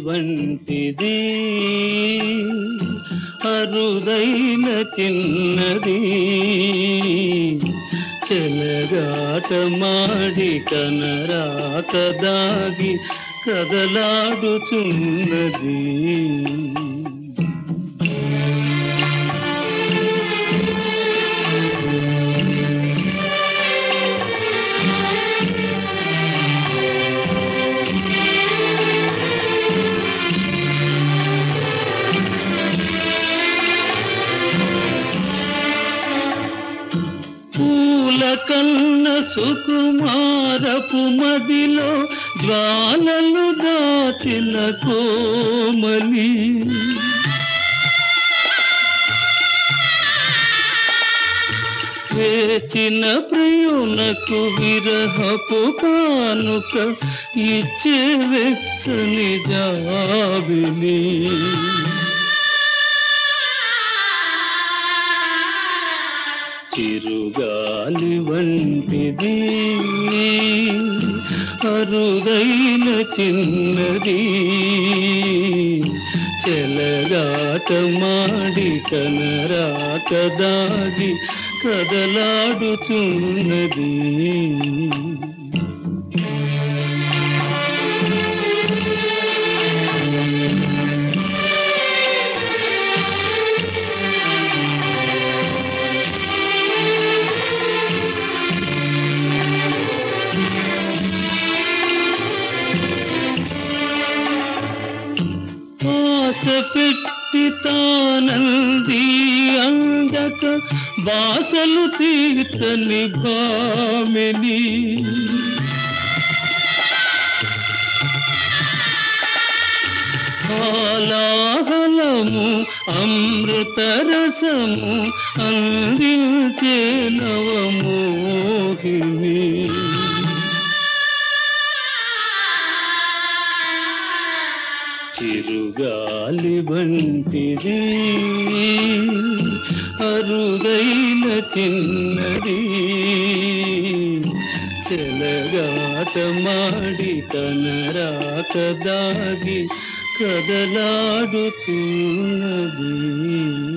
వంటిది అరుదైన చిన్నది చెలగాట మాడి కనరాక దాగి కదలాడుచున్నది పూల కన్న సుకుమారపు మదిలో జ్వాలలు దాచిన కోమలి వేచిన ప్రియునకు విరహపు కానుక ఇచ్చే వెచ్చని జాబిలి చిరుగాలి వంటిది అరుదైన చిన్నది చెలగాట మాడి కనరాక దాగి కదలాడుచున్నది ఆశ పెట్టి తానంది అందక బాసలు తీర్చని భామిని హాలాహలము అమృతరసము అందించే నవమోహిని చిరుగాలి వంటిది అరుదైన చిన్నది చెలగాట మాడి కనరాక దాగి కదలాడుచున్నది